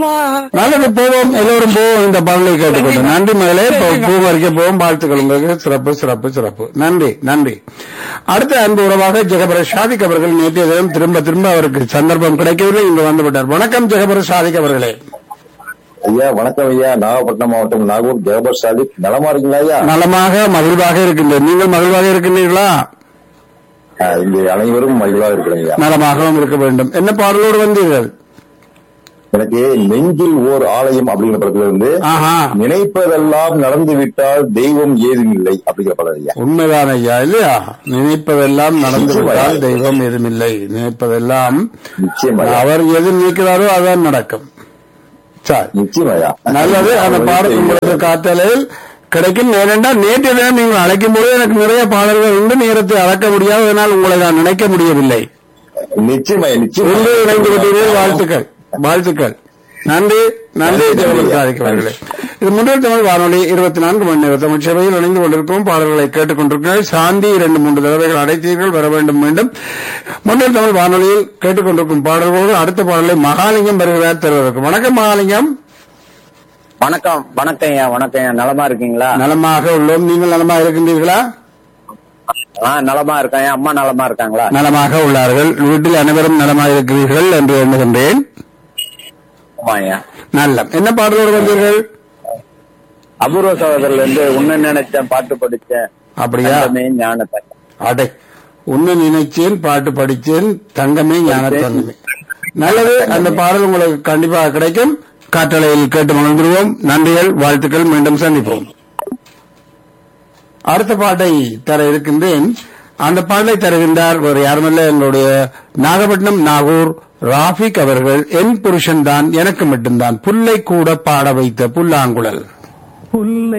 போவோமா நல்லது போவோம் எல்லோரும் போவோம் இந்த பாடலை கேட்டுக்கொண்டு நன்றி மகளே இப்போ பூ வரைக்க போவோம் வாழ்த்துக்கள் உங்களுக்கு சிறப்பு சிறப்பு சிறப்பு நன்றி நன்றி அடுத்த அன்பு உறவாக ஜெகபர ஷாதிக் அவர்கள் நேற்றைய தினம் திரும்ப திரும்ப அவருக்கு சந்தர்ப்பம் கிடைக்கவில்லை இங்கு வந்து விட்டார் வணக்கம் ஜெகபர ஷாதிக் அவர்களே ஐயா வணக்கம் ஐயா நாகப்பட்டினம் மாவட்டம் நாகூர் ஜெகபர் சாதிக் நலமா இருக்கீங்களா ஐயா நலமாக மகிழ்வாக இருக்கின்றேன் நீங்கள் மகிழ்வாக இருக்கின்றீர்களா ஆ, இங்கே அனைவரும் மகிழ்வாக இருக்கிறேன் ஐயா நலமாகவும் இருக்க வேண்டும் என்ன பாடலோடு வந்தீர்கள் எனக்கு நெஞ்சில் ஓர் ஆலயம் அப்படிங்கிற படத்துல இருந்து ஆஹா நினைப்பதெல்லாம் நடந்து விட்டால் தெய்வம் ஏதும் இல்லை அப்படிங்கிற படம் ஐயா உண்மைதான் ஐயா இல்லையா நினைப்பதெல்லாம் நடந்து விட்டால் தெய்வம் எதுமில்லை நினைப்பதெல்லாம் நிச்சயம் ஐயா அவர் எது நீக்கிறாரோ அதான் நடக்கும் சரி நிச்சயம் ஐயா நல்லது அந்த பாடல் உங்களுக்கு காத்தலையில் கிடைக்கும் ஏனென்றால் நேற்று தினம் நீங்கள் அழைக்கும் போது எனக்கு நிறைய பாடல்கள் உண்டு நேரத்தை அளக்க முடியாது அதனால் உங்களை நான் நினைக்க முடியவில்லை நிச்சயம் ஐயா நிச்சயம் இன்று இணைந்து விட்டீர்கள் வாழ்த்துக்கள் வாழ்த்துக்கள் நன்றி நன்றி ஜெகபதி சாதிக்கவர்களே இது முன்னூறு தமிழ் வானொலி இருபத்தி நான்கு மணி நேர தமிழ் சேவையில் இணைந்து கொண்டிருக்கும் பாடல்களை கேட்டுக் கொண்டிருக்கிறீர்கள் சாந்தி இரண்டு மூன்று தடவைகள் அடைத்தீர்கள் வர வேண்டும் மீண்டும் முன்னூறு தமிழ் வானொலியில் கேட்டுக்கொண்டிருக்கும் பாடல்களோடு அடுத்த பாடலை மகாலிங்கம் வருகிறார் தருவதற்கு வணக்கம் மகாலிங்கம் வணக்கம் வணக்கம் ஐயா வணக்கம் ஐயா நலமா இருக்கீங்களா நலமாக உள்ளோம் நீங்கள் நலமா இருக்கின்றீர்களா ஆ நலமா இருக்கேன் என் அம்மா நலமா இருக்காங்களா நலமாக உள்ளார்கள் வீட்டில் அனைவரும் நலமாக இருக்கிறீர்கள் என்று எண்ணுகின்றேன் ஆமா ஐயா நல்ல என்ன பாடலோடு வந்தீர்கள் அபூர்வ சகோதரர்ல இருந்து உன்ன நினைச்சேன் பாட்டு படிச்சேன் அப்படியா தங்கமே ஞானத்தை அடை உன்னை நினைச்சேன் பாட்டு படிச்சேன் தங்கமே ஞான தங்கமே நல்லது அந்த பாடல் உங்களுக்கு கண்டிப்பாக கிடைக்கும் காற்றலையில் கேட்டு மகிழ்ந்துருவோம் நன்றிகள் வாழ்த்துக்கள் மீண்டும் சந்திப்போம் அடுத்த பாட்டை தர இருக்கின்றேன் அந்த பாடலை தருகின்றார் வேறு யாருமல்ல எங்களுடைய நாகப்பட்டினம் நாகூர் ராஃபிக் அவர்கள் என் புருஷன் தான் எனக்கு மட்டும்தான் புல்லை கூட பாட வைத்த புல்லாங்குழல் புல்லை